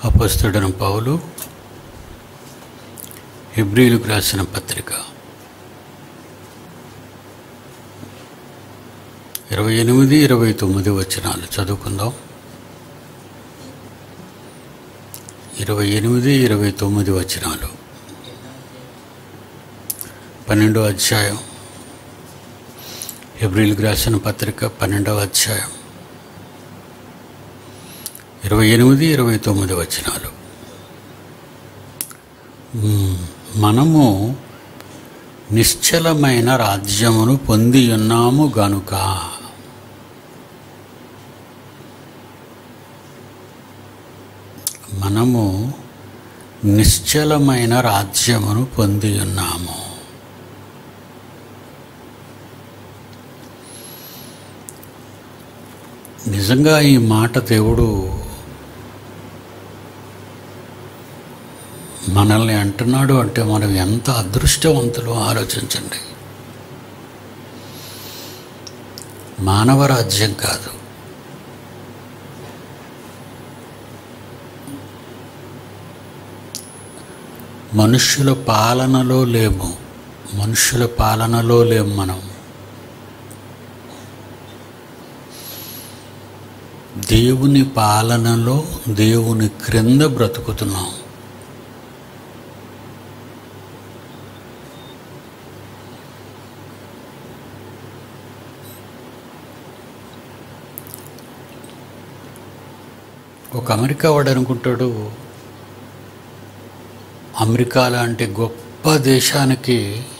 అపస్తుడను పౌలు హెబ్రిలకు రాసిన పత్రిక ఇరవై ఎనిమిది ఇరవై తొమ్మిది వచనాలు చదువుకుందాం ఇరవై ఎనిమిది ఇరవై తొమ్మిది వచనాలు పన్నెండో అధ్యాయం హెబ్రిల్కి రాసిన పత్రిక పన్నెండవ అధ్యాయం ఇరవై ఎనిమిది ఇరవై తొమ్మిది వచనాలు మ్మ్. మనము నిశ్చలమైన రాజ్యమును పొంది ఉన్నాము గనుక మనము నిశ్చలమైన రాజ్యమును పొంది ఉన్నాము నిజంగా ఈ మాట దేవుడు మనల్ని అంటున్నాడు అంటే మనం ఎంత అదృష్టవంతులు ఆలోచించండి మానవ రాజ్యం కాదు మనుష్యుల పాలనలో లేము మనుష్యుల పాలనలో లేము మనం దేవుని పాలనలో దేవుని క్రింద బ్రతుకుతున్నాం ఒక అమెరికా వాడు అనుకుంటాడు అమెరికా లాంటి గొప్ప దేశానికి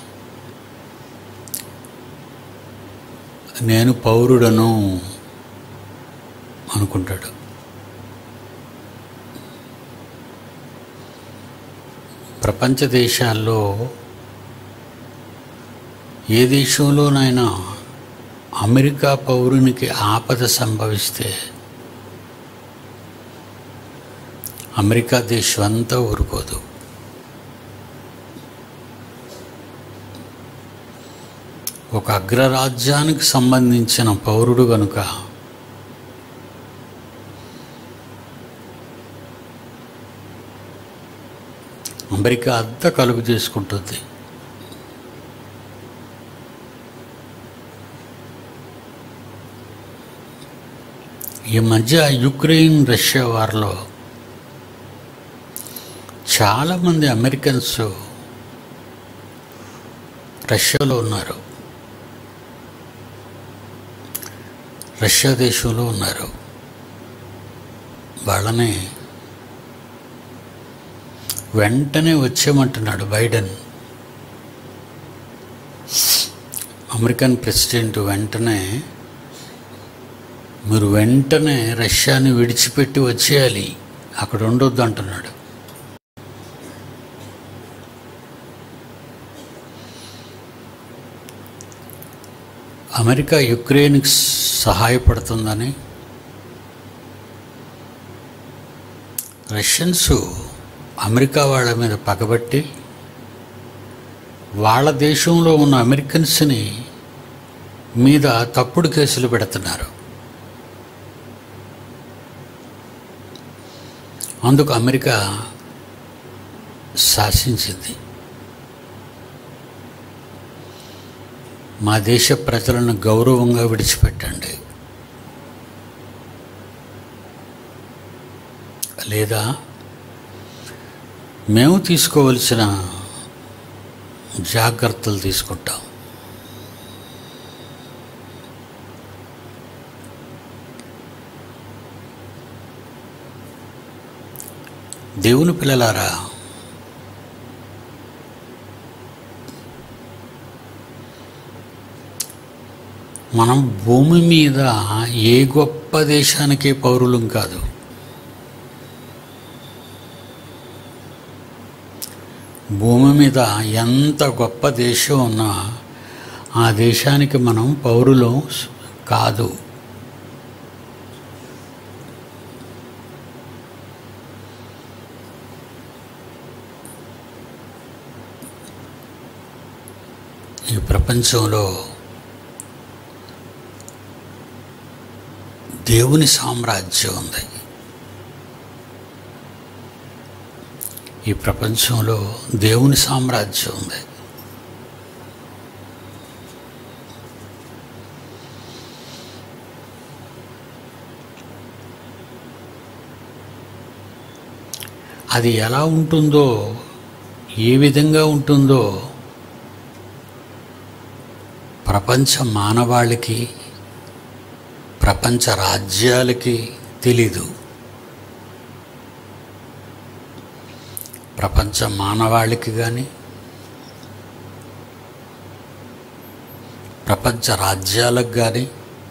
నేను పౌరుడను అనుకుంటాడు ప్రపంచ దేశాల్లో ఏ దేశంలోనైనా అమెరికా పౌరునికి ఆపద సంభవిస్తే అమెరికా దేశం అంతా ఊరుకోదు ఒక అగ్రరాజ్యానికి సంబంధించిన పౌరుడు కనుక అమెరికా అంతా కలుగు చేసుకుంటుంది ఈ మధ్య యుక్రెయిన్ రష్యా వార్లో చాలామంది అమెరికన్స్ రష్యాలో ఉన్నారు రష్యా దేశంలో ఉన్నారు వాళ్ళని వెంటనే వచ్చేయమంటున్నాడు బైడెన్ అమెరికన్ ప్రెసిడెంట్ వెంటనే మీరు వెంటనే రష్యాని విడిచిపెట్టి వచ్చేయాలి అక్కడ ఉండొద్దు అంటున్నాడు అమెరికా యుక్రెయిన్కి సహాయపడుతుందని రష్యన్స్ అమెరికా వాళ్ళ మీద పగబట్టి వాళ్ళ దేశంలో ఉన్న అమెరికన్స్ని మీద తప్పుడు కేసులు పెడుతున్నారు అందుకు అమెరికా శాసించింది మా దేశ ప్రజలను గౌరవంగా విడిచిపెట్టండి లేదా మేము తీసుకోవలసిన జాగ్రత్తలు తీసుకుంటాం దేవుని పిల్లలారా మనం భూమి మీద ఏ గొప్ప దేశానికి పౌరులం కాదు భూమి మీద ఎంత గొప్ప దేశం ఉన్నా ఆ దేశానికి మనం పౌరులం కాదు ఈ ప్రపంచంలో దేవుని సామ్రాజ్యం ఉంది ఈ ప్రపంచంలో దేవుని సామ్రాజ్యం ఉంది అది ఎలా ఉంటుందో ఏ విధంగా ఉంటుందో ప్రపంచ మానవాళికి ప్రపంచ రాజ్యాలకి తెలీదు ప్రపంచ మానవాళికి కానీ ప్రపంచ రాజ్యాలకు కానీ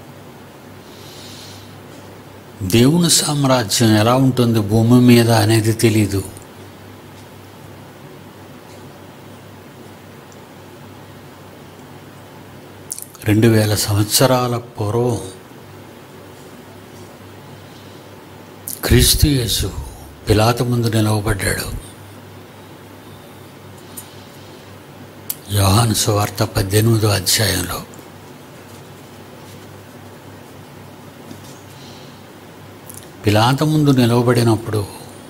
దేవుని సామ్రాజ్యం ఎలా ఉంటుంది భూమి మీద అనేది తెలీదు రెండు వేల సంవత్సరాల పూర్వం క్రీస్తు యేసు పిలాత ముందు నిలవబడ్డాడు యోహాను సువార్త పద్దెనిమిదో అధ్యాయంలో పిలాత ముందు నిలవబడినప్పుడు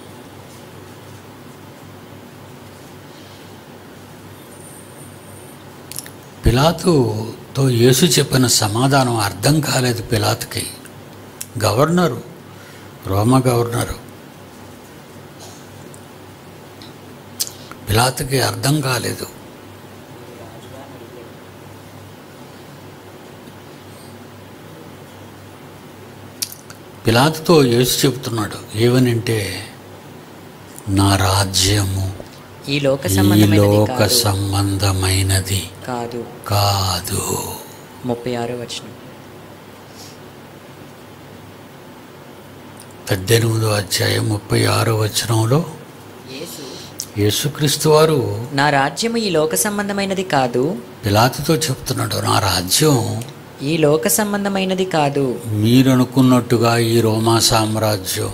పిలాతుతో యేసు చెప్పిన సమాధానం అర్థం కాలేదు పిలాతుకి గవర్నరు రోమ గవర్నరు పిలాతుకి అర్థం కాలేదు పిలాతుతో యేసు చెబుతున్నాడు ఏమనంటే నా రాజ్యము ఈ లోక ఈ సంబంధమైనది లోక కాదు. సంబంధమైనది కాదు కాదు ముప్పై ఆరో వచనం పద్దెనిమిదో అధ్యాయం ముప్పై ఆరో వచనంలో యేసుక్రీస్తు వారు నా రాజ్యము ఈ లోక సంబంధమైనది కాదు పిలాతుతో చెప్తున్నాడు నా రాజ్యం ఈ లోక సంబంధమైనది కాదు మీరు అనుకున్నట్టుగా ఈ రోమా సామ్రాజ్యం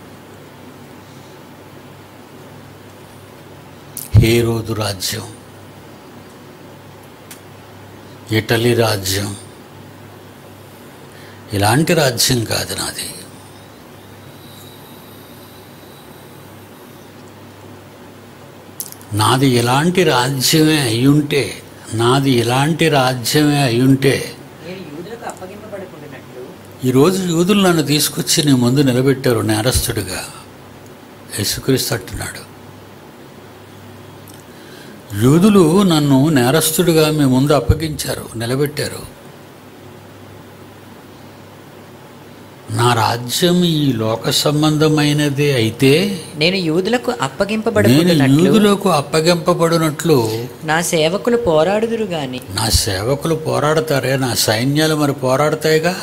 హేరోదు రాజ్యం ఇటలీ రాజ్యం ఇలాంటి రాజ్యం కాదు నాది నాది ఇలాంటి రాజ్యమే అయ్యుంటే నాది ఇలాంటి రాజ్యమే అయ్యుంటే ఈరోజు యూదులు నన్ను తీసుకొచ్చి నీ ముందు నిలబెట్టారు నేరస్తుడిగా యేసుక్రీస్తు అంటున్నాడు యూదులు నన్ను నేరస్తుడిగా మీ ముందు అప్పగించారు నిలబెట్టారు నా రాజ్యం ఈ లోక సంబంధమైనదే అయితే నేను యూదులకు నేను అప్పగింపబడుకున్నట్లు యూదులకు అప్పగింపబడినట్లు నా సేవకులు పోరాడుదురు గాని నా సేవకులు పోరాడతారే నా సైన్యాలు మరి పోరాడతాయిగా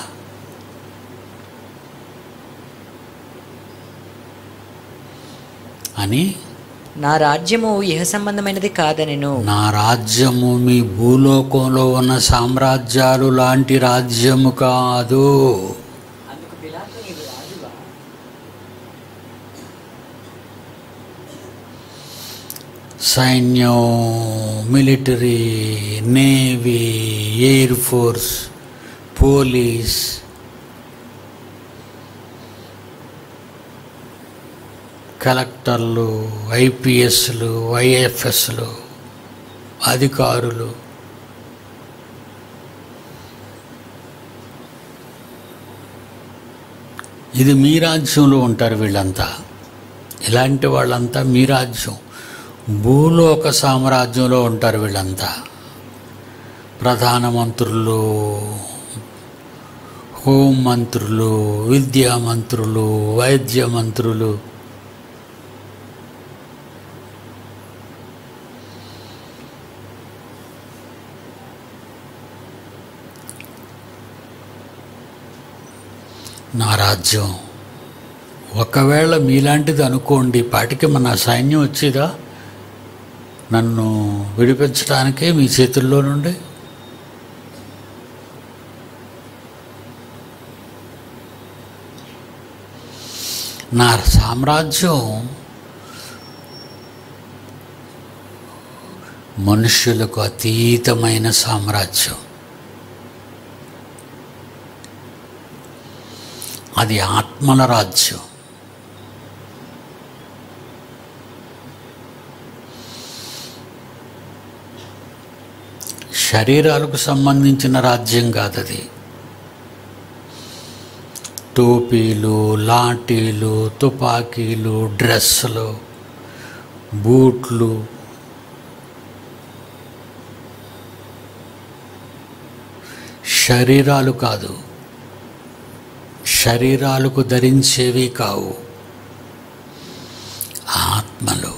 అని నా రాజ్యము ఇహ సంబంధమైనది కాదనెను నా రాజ్యము మీ భూలోకంలో ఉన్న సామ్రాజ్యాలు లాంటి రాజ్యము కాదు సైన్యం military navy air force police కలెక్టర్లు ఐపీఎస్లు ఐఎఫ్ఎస్లు అధికారులు ఇది మీ రాజ్యంలో ఉంటారు వీళ్ళంతా ఇలాంటి వాళ్ళంతా మీ రాజ్యం భూలోక సామ్రాజ్యంలో ఉంటారు వీళ్ళంతా ప్రధానమంత్రులు హోం మంత్రులు విద్యా మంత్రులు వైద్య మంత్రులు నా రాజ్యం ఒకవేళ మీలాంటిది అనుకోండి పాటికి మన సైన్యం వచ్చేదా నన్ను విడిపించడానికే మీ చేతుల్లో నుండి నా సామ్రాజ్యం మనుష్యులకు అతీతమైన సామ్రాజ్యం అది ఆత్మల రాజ్యం శరీరాలకు సంబంధించిన రాజ్యం కాదది టోపీలు లాఠీలు తుపాకీలు డ్రెస్సులు బూట్లు శరీరాలు కాదు శరీరాలకు ధరించేవి కావు ఆత్మలు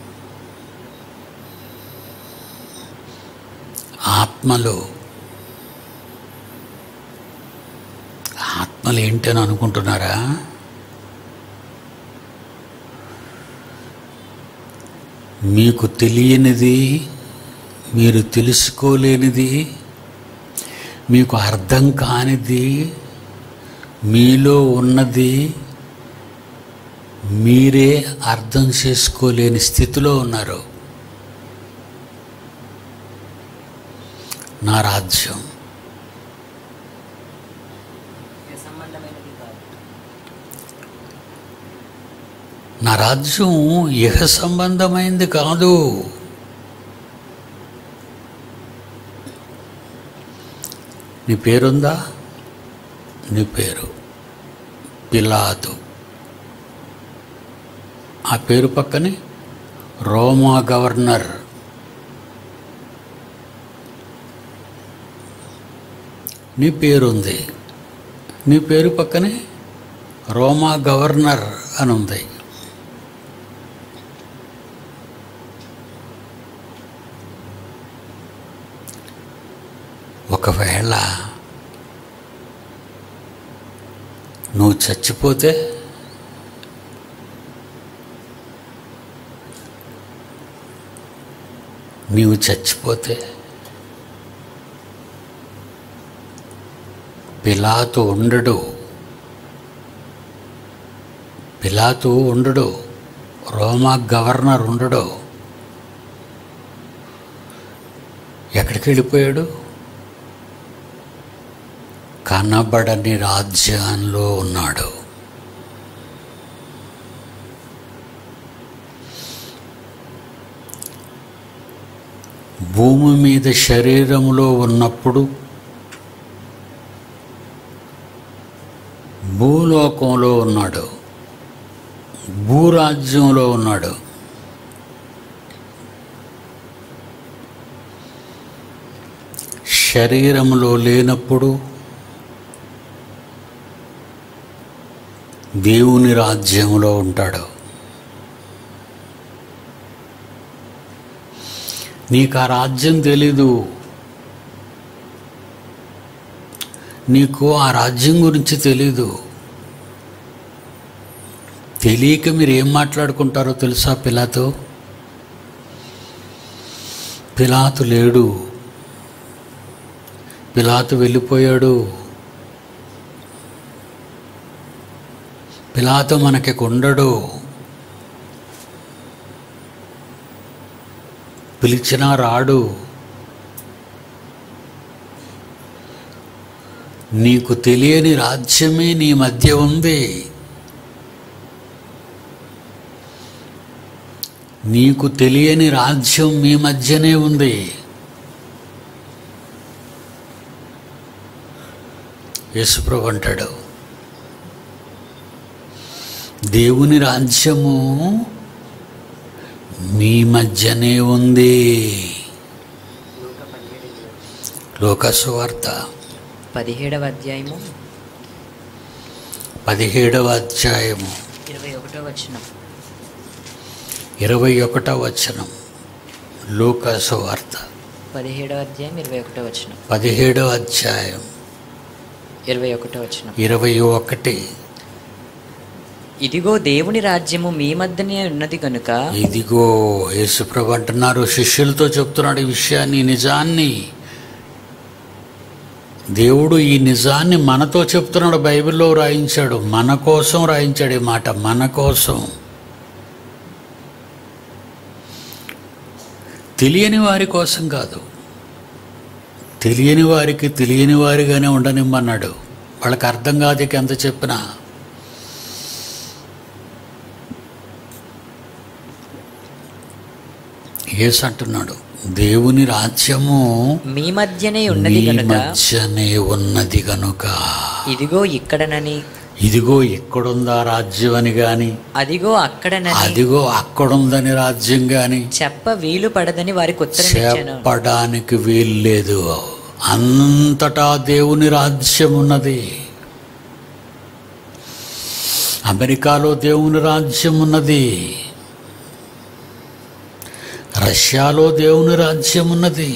ఆత్మలు ఆత్మలు ఏంటని అనుకుంటున్నారా మీకు తెలియనిది మీరు తెలుసుకోలేనిది మీకు అర్థం కానిది మీలో ఉన్నది మీరే అర్థం చేసుకోలేని స్థితిలో ఉన్నారు నా రాజ్యం సంబంధమైనది కాదు నా రాజ్యం ఇహ సంబంధమైంది కాదు నీ పేరుందా నీ పేరు పిలాతు ఆ పేరు పక్కనే రోమా గవర్నర్ నీ పేరుంది నీ పేరు పక్కనే రోమా గవర్నర్ అని ఉంది ఒకవేళ నువ్వు చచ్చిపోతే నీవు చచ్చిపోతే పిలాతు ఉండడు పిలాతు ఉండడు రోమా గవర్నర్ ఉండడు ఎక్కడికి వెళ్ళిపోయాడు కనబడని రాజ్యంలో ఉన్నాడు భూమి మీద శరీరములో ఉన్నప్పుడు భూలోకంలో ఉన్నాడు భూరాజ్యంలో ఉన్నాడు శరీరంలో లేనప్పుడు దేవుని రాజ్యంలో ఉంటాడు నీకు ఆ రాజ్యం తెలీదు నీకు ఆ రాజ్యం గురించి తెలీదు తెలియక మీరు ఏం మాట్లాడుకుంటారో తెలుసా పిలాతో పిలాతు లేడు పిలాతు వెళ్ళిపోయాడు పిలాతు మనకి కొండడు పిలిచినా రాడు నీకు తెలియని రాజ్యమే నీ మధ్య ఉంది నీకు తెలియని రాజ్యం మీ మధ్యనే ఉంది యేసుప్రభు అంటాడు దేవుని రాజ్యము మీ మధ్యనే ఉంది లూకా పదిహేడు లోకసువార్త పదిహేడవ అధ్యాయము పదిహేడవ అధ్యాయము ఇరవై ఒకటో వచనం ఇరవై ఒకటవ వచనం లోకసువార్త పదిహేడవ అధ్యాయం ఇరవై ఒకటో వచనం పదిహేడవ అధ్యాయం ఇరవై ఒకటో వచనం ఇరవై ఒకటి ఇదిగో దేవుని రాజ్యము మీ మధ్యనే ఉన్నది కనుక ఇదిగో యేసుప్రభు అంటున్నారు శిష్యులతో చెప్తున్నాడు ఈ విషయాన్ని ఈ నిజాన్ని దేవుడు ఈ నిజాన్ని మనతో చెప్తున్నాడు బైబిల్లో రాయించాడు మన కోసం రాయించాడు ఈ మాట మన కోసం తెలియని వారి కోసం కాదు తెలియని వారికి తెలియని వారిగానే ఉండనిమ్మన్నాడు వాళ్ళకి అర్థం కాదు ఇక ఎంత చెప్పినా యేసు అంటున్నాడు దేవుని రాజ్యము మీ మధ్యనే ఉన్నది మీ కనుక మధ్యనే ఉన్నది కనుక ఇదిగో ఇక్కడనని ఇదిగో ఎక్కడుందా రాజ్యం అని గాని అదిగో అక్కడనని అదిగో అక్కడుందని రాజ్యం గాని చెప్ప వీలు పడదని వారికి ఉత్తరం ఇచ్చాను చెప్పడానికి వీల్లేదు అంతటా దేవుని రాజ్యం ఉన్నది అమెరికాలో దేవుని రాజ్యం ఉన్నది రష్యాలో దేవుని రాజ్యం ఉన్నది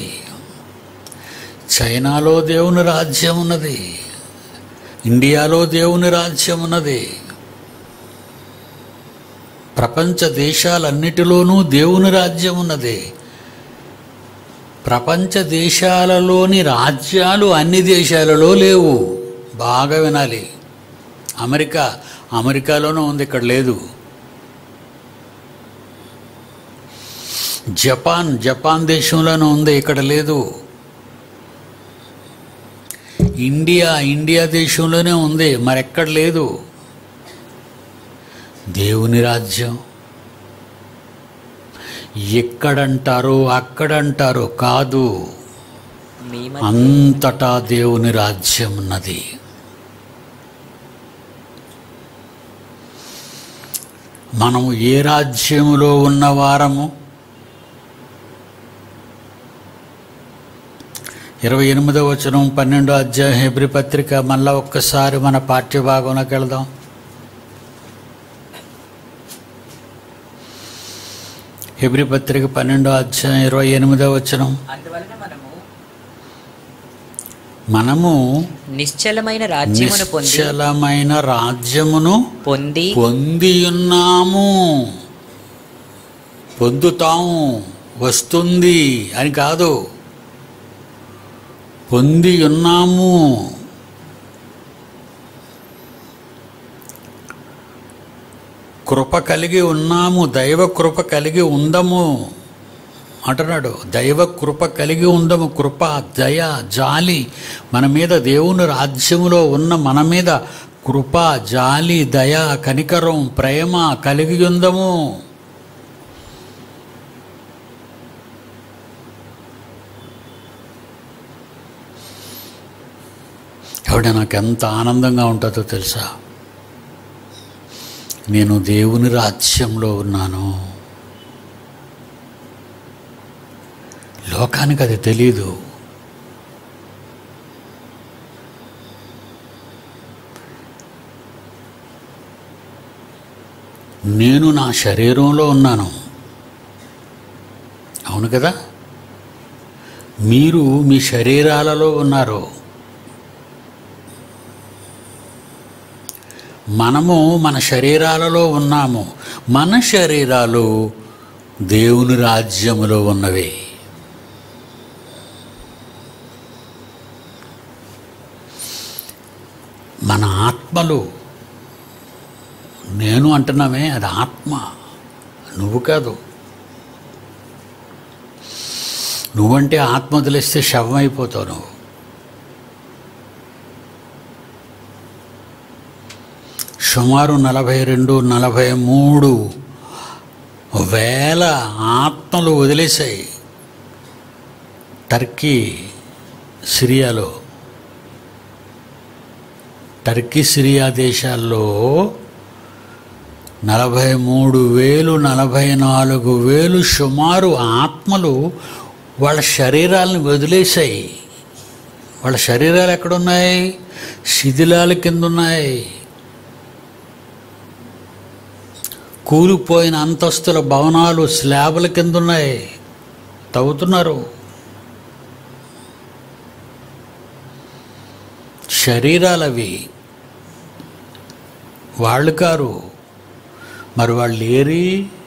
చైనాలో దేవుని రాజ్యం ఉన్నది ఇండియాలో దేవుని రాజ్యం ఉన్నది ప్రపంచ దేశాలన్నిటిలోనూ దేవుని రాజ్యం ఉన్నది ప్రపంచ దేశాలలోని రాజ్యాలు అన్ని దేశాలలో లేవు బాగా వినాలి అమెరికా అమెరికాలోనే ఉంది ఇక్కడ లేదు జపాన్ జపాన్ దేశంలోనే ఉంది ఇక్కడ లేదు ఇండియా ఇండియా దేశంలోనే ఉంది మరెక్కడ లేదు దేవుని రాజ్యం ఎక్కడంటారు అక్కడంటారు కాదు మీ మధ్య అంతటా దేవుని రాజ్యం ఉన్నది మనము ఏ రాజ్యములో ఉన్న వారము ఇరవై ఎనిమిదవ వచనం పన్నెండో అధ్యాయం హెబ్రి పత్రిక మళ్ళా ఒక్కసారి మన పాఠ్యభాగంలోకి వెళ్దాం హెబ్రి పత్రిక పన్నెండో అధ్యాయం ఇరవై ఎనిమిదవ వచనం అందువలన మనము మనము నిశ్చలమైన రాజ్యమును పొంది నిశ్చలమైన రాజ్యమును పొంది పొంది ఉన్నాము పొందుతాము వస్తుంది అని కాదు పొంది ఉన్నాము కృప కలిగి ఉన్నాము దైవ కృప కలిగి ఉందము అంటున్నాడు దైవ కృప కలిగి ఉందము కృప దయ జాలి మన మీద దేవుని రాజ్యములో ఉన్న మన మీద కృప జాలి దయ కనికరం ప్రేమ కలిగి ఉందము ఎవడ నాకు ఎంత ఆనందంగా ఉంటుందో తెలుసా నేను దేవుని రాజ్యంలో ఉన్నాను లోకానికి అది తెలీదు నేను నా శరీరంలో ఉన్నాను అవును కదా మీరు మీ శరీరాలలో ఉన్నారు మనము మన శరీరాలలో ఉన్నాము మన శరీరాలు దేవుని రాజ్యములో ఉన్నవి మన ఆత్మలు నేను అంటున్నామే అది ఆత్మ నువ్వు కాదు నువ్వంటే ఆత్మ వదిలేస్తే శవం అయిపోతావు నువ్వు సుమారు నలభై రెండు నలభై మూడు వేల ఆత్మలు వదిలేశాయి టర్కీ సిరియాలో టర్కీ సిరియా దేశాల్లో నలభై మూడు వేలు నలభై నాలుగు వేలు సుమారు ఆత్మలు వాళ్ళ శరీరాలను వదిలేశాయి వాళ్ళ శరీరాలు ఎక్కడున్నాయి శిథిలాల కింద ఉన్నాయి కూలిపోయిన అంతస్తుల భవనాలు స్లాబుల కింద ఉన్నాయి తవ్వుతున్నారు శరీరాలవి వాళ్ళు కారు మరి వాళ్ళు ఏరి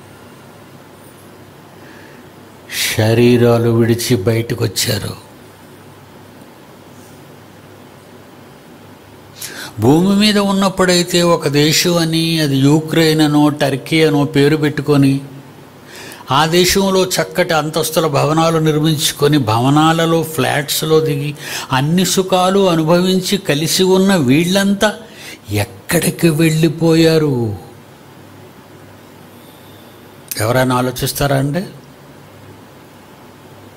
శరీరాలు విడిచి బయటకు వచ్చారు భూమి మీద ఉన్నప్పుడైతే ఒక దేశం అని అది యూక్రెయిన్ అనో టర్కీ అనో పేరు పెట్టుకొని ఆ దేశంలో చక్కటి అంతస్తుల భవనాలు నిర్మించుకొని భవనాలలో ఫ్లాట్స్లో దిగి అన్ని సుఖాలు అనుభవించి కలిసి ఉన్న వీళ్ళంతా ఎక్కడికి వెళ్ళిపోయారు ఎవరైనా ఆలోచిస్తారా అండి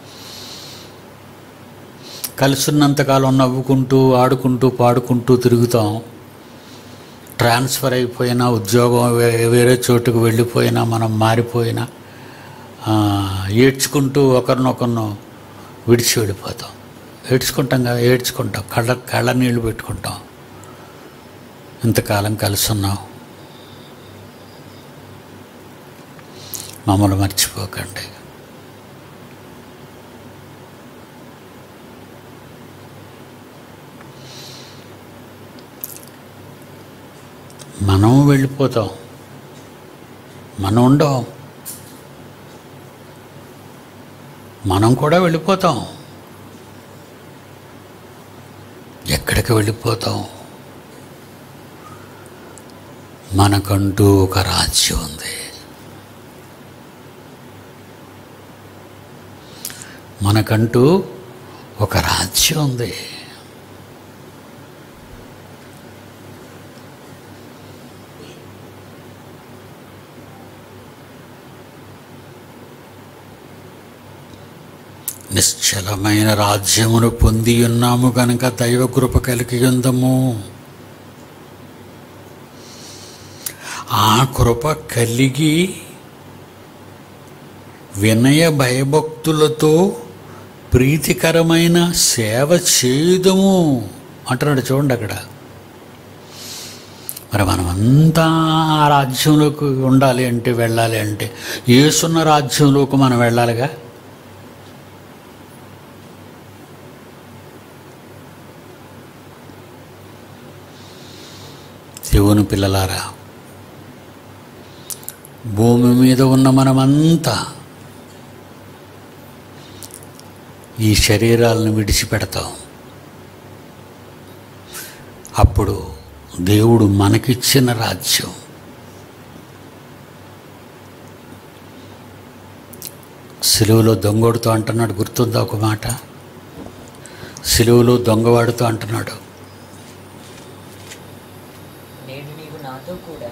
కలిసి ఉన్నంతకాలం నవ్వుకుంటూ ఆడుకుంటూ పాడుకుంటూ తిరుగుతాం ట్రాన్స్ఫర్ అయిపోయినా ఉద్యోగం వే- వేరే చోటుకు వెళ్ళిపోయినా మనం మారిపోయినా ఆ, ఏడ్చుకుంటూ ఒకరినొకరిను విడిచి వెళ్ళిపోతాం ఏడ్చుకుంటాం కదా ఏడ్చుకుంటాం కళ్ళ కళ్ళ నీళ్ళు పెట్టుకుంటాం ఇంతకాలం కలిసి ఉన్నాం మమ్మల్ని మర్చిపోకండి మనం వెళ్ళిపోతాం మనం ఉండం మనం కూడా వెళ్ళిపోతాం ఎక్కడికి వెళ్ళిపోతాం మనకంటూ ఒక రాజ్యం ఉంది మనకంటూ ఒక రాజ్యం ఉంది నిశ్చలమైన రాజ్యమును పొంది ఉన్నాము గనుక దైవ కృప కలిగి ఉందము ఆ కృప కలిగి వినయ భయభక్తులతో ప్రీతికరమైన సేవ చేయుదము అంటున్నాడు చూడండి అక్కడ మరి మనమంతా ఆ రాజ్యంలోకి ఉండాలి అంటే వెళ్ళాలి అంటే ఏసున్న రాజ్యంలోకి మనం వెళ్ళాలిగా దేవుని పిల్లలారా భూమి మీద ఉన్న మనమంతా ఈ శరీరాలను విడిచిపెడతాం అప్పుడు దేవుడు మనకిచ్చిన రాజ్యం సిలువలో దొంగోడుతో అంటున్నాడు గుర్తుందా ఒక మాట సిలువలో దొంగవాడుతో అంటున్నాడు నేడు నీవు నాతో కూడా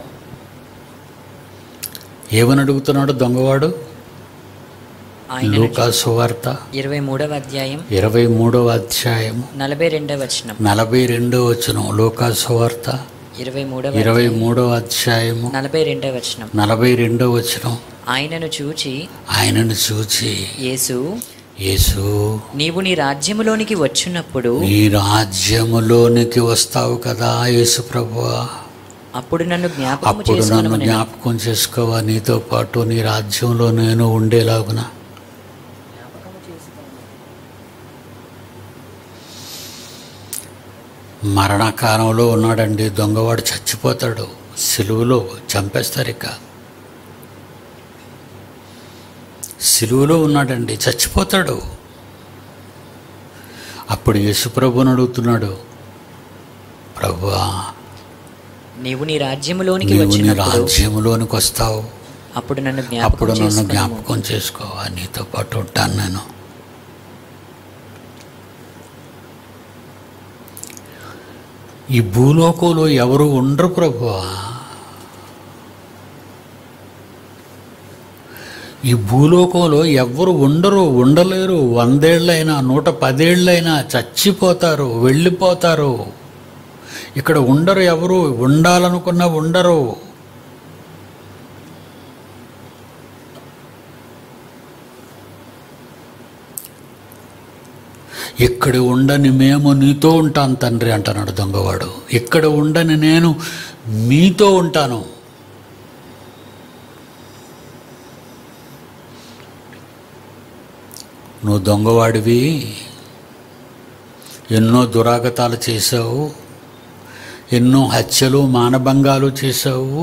ఏమని అడుగుతున్నాడు దొంగవాడు ఆయన లూకా సువార్త ఇరవై మూడవ అధ్యాయం ఇరవై మూడవ అధ్యాయము నలభై రెండవ వచనం నలభై రెండవ వచనం లూకా సువార్త ఇరవై మూడవ ఇరవై మూడవ అధ్యాయము నలభై రెండవ వచనం నలభై రెండవ వచనం ఆయనను చూచి ఆయనను చూచి యేసు యేసు నీవు నీ రాజ్యములోనికి వచ్చినప్పుడు నీ రాజ్యములోనికి వస్తావు కదా యేసు ప్రభువా అప్పుడు నన్ను జ్ఞాపకము అప్పుడు నన్ను చేసుకునమని జ్ఞాపకం చేసుకోవా నీతో పాటు నీ రాజ్యంలో నేను ఉండేలాగున మరణకాలంలో ఉన్నాడండి దొంగవాడు చచ్చిపోతాడు సిలువలో చంపేస్తారు ఇక సిలువలో ఉన్నాడండి చచ్చిపోతాడు అప్పుడు యేసుప్రభుని అడుగుతున్నాడు ప్రభువా నీవు నీ రాజ్యములోనికి నీవు నీ వచ్చినప్పుడు రాజ్యములోనికి వస్తావు అప్పుడు నన్ను అప్పుడు జ్ఞాపకం నన్ను చేసుకునము జ్ఞాపకం చేసుకోవా నీతో పాటు ఉంటాను నేను ఈ భూలోకంలో ఎవరు ఉండరు ప్రభువా ఈ భూలోకంలో ఎవ్వరు ఉండరు ఉండలేరు వందేళ్ళైనా నూట పదేళ్ళైనా చచ్చిపోతారు వెళ్ళిపోతారు ఇక్కడ ఉండరు ఎవరు ఉండాలనుకున్న ఉండరు ఇక్కడ ఉండని మేము నీతో ఉంటాను తండ్రి అంటున్నాడు దొంగవాడు ఇక్కడ ఉండని నేను మీతో ఉంటాను నువ్వు దొంగవాడివి ఎన్నో దురాగతాలు చేశావు ఎన్నో హత్యలు మానభంగాలు చేశావు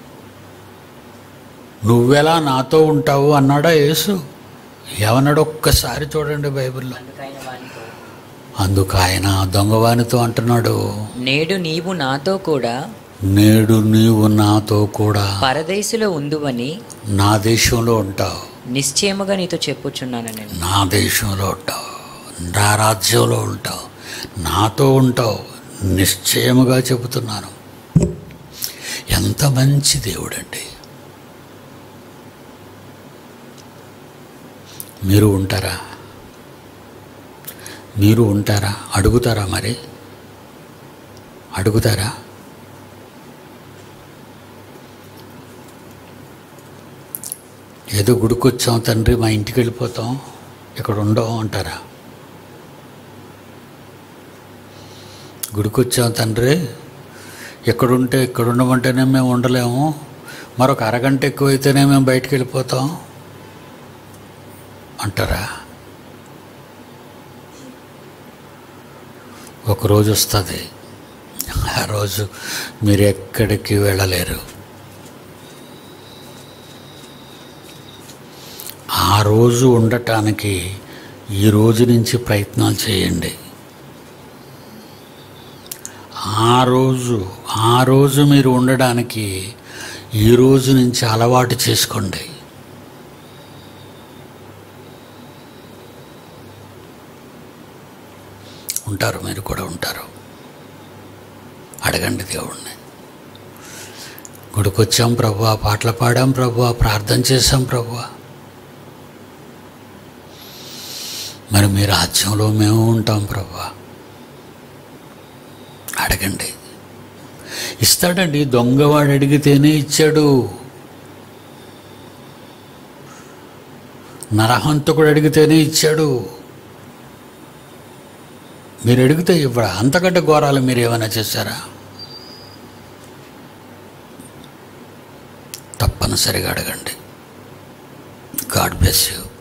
నువ్వెలా నాతో ఉంటావు అన్నాడా యేసు ఏమన్నాడు ఒక్కసారి చూడండి బైబిల్లో అందుకైన వానితో, అందుకు ఆయన దొంగవానితో అంటున్నాడు నేడు నీవు నాతో కూడా నేడు నీవు నాతో కూడా పరదేశులో ఉందువని నా దేశంలో ఉంటావు నిశ్చయముగా నీతో చెప్పుచున్నాను నేను నా దేశంలో ఉంటావు నా రాజ్యంలో ఉంటావు నాతో ఉంటావు నిశ్చయముగా చెబుతున్నాను ఎంత మంచి దేవుడండి మీరు ఉంటారా మీరు ఉంటారా అడుగుతారా మరి అడుగుతారా ఏదో గుడికొచ్చాం తండ్రి మా ఇంటికి వెళ్ళిపోతాం ఇక్కడ ఉండవు అంటారా గుడికొచ్చాం తండ్రి ఎక్కడుంటే ఇక్కడ ఉండమంటేనే మేము ఉండలేము మరొక అరగంట ఎక్కువైతేనే మేము బయటికి వెళ్ళిపోతాం అంటారా ఒక రోజు వస్తుంది ఆ రోజు మీరు ఎక్కడికి వెళ్ళలేరు ఆ రోజు ఉండటానికి ఈ రోజు నుంచి ప్రయత్నాలు చేయండి ఆ రోజు ఆ రోజు మీరు ఉండడానికి ఈ రోజు నుంచి అలవాటు చేసుకోండి ఉంటారు మీరు కూడా ఉంటారు అడగండి దేవుణ్ణి గుడికొచ్చాం ప్రభు పాటలు పాడాం ప్రభు ప్రార్థన చేశాం ప్రభు మరి మీ రాజ్యంలో మేము ఉంటాం ప్రభు అడగండి ఇస్తాడండి దొంగవాడు అడిగితేనే ఇచ్చాడు నరహంతకుడు అడిగితేనే ఇచ్చాడు మీరు అడిగితే ఇవ్వడా అంతకంటే ఘోరాలు మీరు ఏమైనా చేశారా తప్పనిసరిగా అడగండి గాడ్ బ్లెస్ యూ